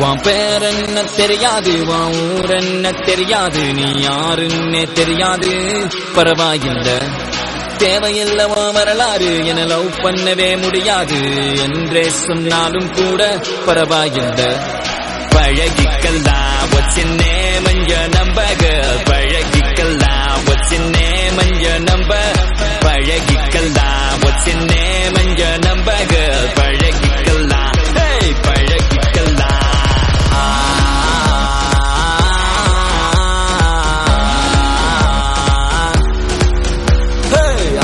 உன் பேர் என்ன தெரியாது உன் ஊர் என்ன தெரியாது நீ யாருன்னே தெரியாது பரவாயில்லை தேவையில்ல உன் வரலாறு என லவ் பண்ணவே முடியாது என்றே சொன்னாலும் கூட பரவாயில்லை பழகிக்கலாம் வச்சின்னே மஞ்ச நம்பக பழகிக்கலாம் வச்சின்னே மஞ்ச நம்ப பழகிக்கலாம் வச்சின்னே மஞ்ச நம்பக பழகிக்கலாம் ஹேய், பழகிக்கலாம் ஹேய்,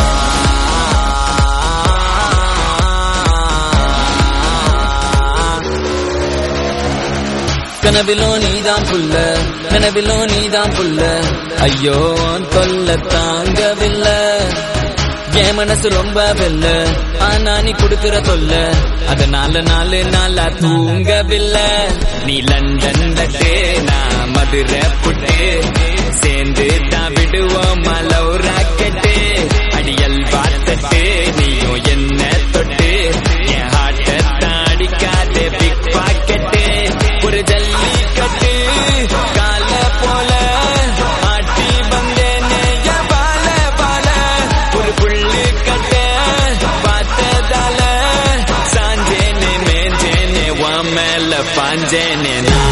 கனவிலோ நீதான் புல்ல கனவிலோ நீதான் புல்ல ஐயோ உன் தொல்ல தாங்கவில்லை என் மனசு ரொம்ப வெல்ல ஆனா நீ குடுக்கிற தொல்ல அதனால நாலு நாளா தூங்கவில்லை நீ லண்டன் லட்டு நான் மதுரை புட்டு சேர்ந்து தான் விடுவோம் மலவு ராக்கெட்டு அடியல் பார்த்தட்டு நீயும் என்ன தொட்டு என் ஹார்ட்ட தாடிக்காதே பிக் பாக்கெட்டு ஒரு ஜல்லிக்கட்டு கால போல ஆட்டி வந்தேனே என் பால பால ஒரு புள்ளு கட்ட பார்த்ததால சாஞ்சேனே மேஞ்சேனே உன் மேல பாஞ்சேனே நான்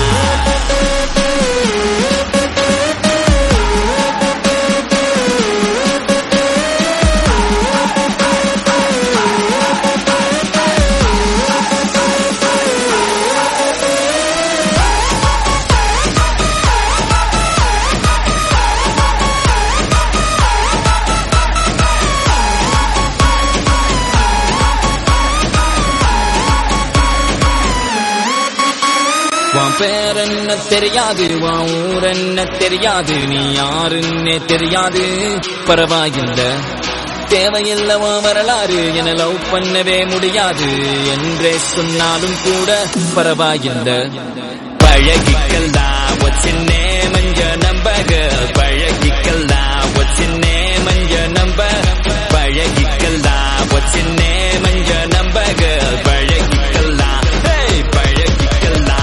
உன் பேர் என்ன தெரியாது உன் ஊர் என்ன தெரியாது நீ யாருன்னே தெரியாது பரவாயில்லை தேவையில்ல உன் வரலாறு என லவ் பண்ணவே முடியாது என்றே சொன்னாலும் கூட பரவாயில்லை பழகிக்கலாம் வச்சின்னே மஞ்ச நம்பக பழகிக்கலாம் வச்சின்னே மஞ்ச நம்ப பழகிக்கலாம் வச்சின்னே மஞ்ச நம்பக பழகிக்கலாம் ஹேய், பழகிக்கலாம்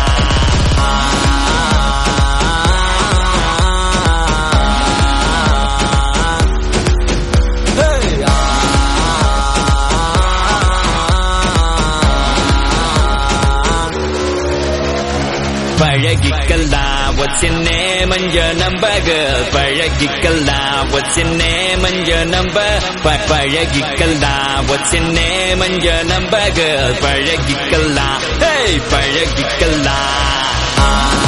Hey! பழகிக்கலாம் வச்சின்னே மஞ்ச நம்பக பழகிக்கலாம் வச்சின்னே மஞ்ச நம்ப ப- பழகிக்கலாம் வச்சின்னே மஞ்ச நம்பக பழகிக்கலாம் ஹேய் பழகிக்கலாம்